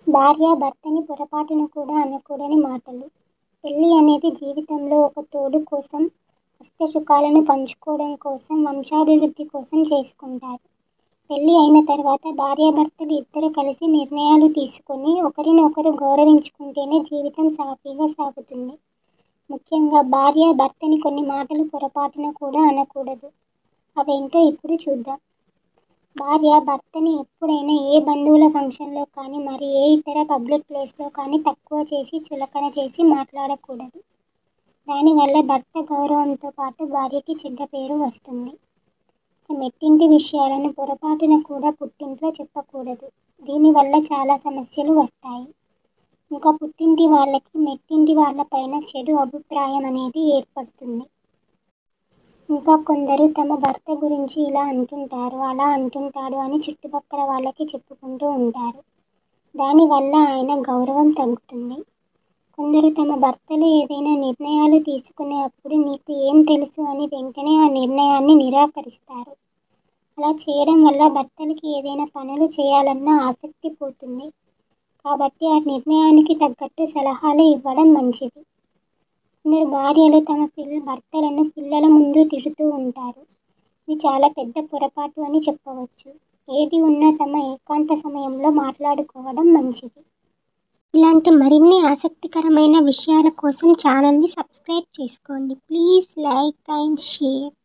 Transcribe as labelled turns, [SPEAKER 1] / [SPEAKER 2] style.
[SPEAKER 1] భార్య భర్తని పొరపాటున కూడా అనకూడని మాటలు పెళ్ళి అనేది జీవితంలో ఒక తోడు కోసం కష్టసుఖాలను పంచుకోవడం కోసం వంశాభివృద్ధి కోసం చేసుకుంటారు పెళ్ళి అయిన తర్వాత భార్యాభర్తలు ఇద్దరు కలిసి నిర్ణయాలు తీసుకొని ఒకరినొకరు గౌరవించుకుంటేనే జీవితం సాఫీగా సాగుతుంది ముఖ్యంగా భార్య భర్తని కొన్ని మాటలు పొరపాటున కూడా అనకూడదు అవేంటో ఇప్పుడు చూద్దాం భార్య భర్తని ఎప్పుడైనా ఏ బంధువుల ఫంక్షన్లో కానీ మరి ఏ ఇతర పబ్లిక్ ప్లేస్లో కానీ తక్కువ చేసి చులకన చేసి మాట్లాడకూడదు దానివల్ల భర్త గౌరవంతో పాటు భార్యకి చెడ్డ పేరు వస్తుంది మెట్టింటి విషయాలను పొరపాటున కూడా పుట్టింట్లో చెప్పకూడదు దీనివల్ల చాలా సమస్యలు వస్తాయి ఇంకా పుట్టింటి వాళ్ళకి మెట్టింటి వాళ్ళపైన చెడు అభిప్రాయం అనేది ఏర్పడుతుంది ఇంకా కొందరు తమ భర్త గురించి ఇలా అంటుంటారు అలా అంటుంటాడు అని చుట్టుపక్కల వాళ్ళకి చెప్పుకుంటూ ఉంటారు దానివల్ల ఆయన గౌరవం తగ్గుతుంది కొందరు తమ భర్తలు ఏదైనా నిర్ణయాలు తీసుకునేటప్పుడు నీకు ఏం తెలుసు అని వెంటనే ఆ నిర్ణయాన్ని నిరాకరిస్తారు అలా చేయడం వల్ల భర్తలకి ఏదైనా పనులు చేయాలన్న ఆసక్తి పోతుంది కాబట్టి ఆ నిర్ణయానికి తగ్గట్టు సలహాలు ఇవ్వడం మంచిది కొందరు భార్యలు తమ పిల్ల భర్తలను పిల్లల ముందు తిడుతూ ఉంటారు ఇది చాలా పెద్ద పొరపాటు అని చెప్పవచ్చు ఏది ఉన్నా తమ ఏకాంత సమయంలో మాట్లాడుకోవడం మంచిది ఇలాంటి మరిన్ని ఆసక్తికరమైన విషయాల కోసం ఛానల్ని సబ్స్క్రైబ్ చేసుకోండి ప్లీజ్ లైక్ అండ్ షేర్